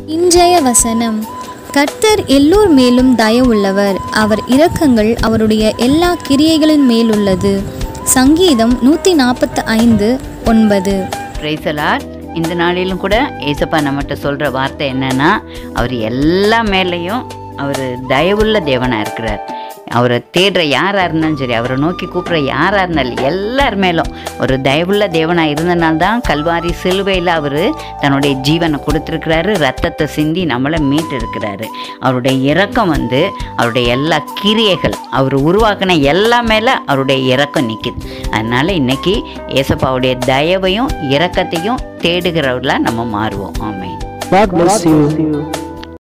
இன்றைய வசனம் கர்த்தர் எல்லோர் மேலும் தயவுள்ளவர் அவர் இரக்கங்கள் அவருடைய எல்லா கிரியைகளின் மேலுள்ளது சங்கீதம் நூற்றி நாற்பத்தி ஐந்து ஒன்பது பிரைசலார் இந்த நாளிலும் கூட ஏசப்பா நம்மகிட்ட சொல்கிற வார்த்தை என்னன்னா அவர் எல்லா மேலேயும் அவர் தயவுள்ள தேவனாக இருக்கிறார் அவரை தேடுற யாராக இருந்தாலும் சரி அவரை நோக்கி கூப்பிட்ற யாராக இருந்தாலும் எல்லார் மேலும் ஒரு தயவுள்ள தேவனாக இருந்தனால தான் கல்வாரி சிலுவையில் அவர் தன்னுடைய ஜீவனை கொடுத்துருக்கிறாரு ரத்தத்தை சிந்தி நம்மளை மீட்டெடுக்கிறாரு அவருடைய இரக்கம் வந்து அவருடைய எல்லா கிரியைகள் அவர் உருவாக்கின எல்லா மேலே அவருடைய இரக்கம் நிற்கிது அதனால் இன்னைக்கு ஏசப்பாவுடைய தயவையும் இரக்கத்தையும் தேடுகிறவர்களாக நம்ம மாறுவோம் ஆமென் God bless you.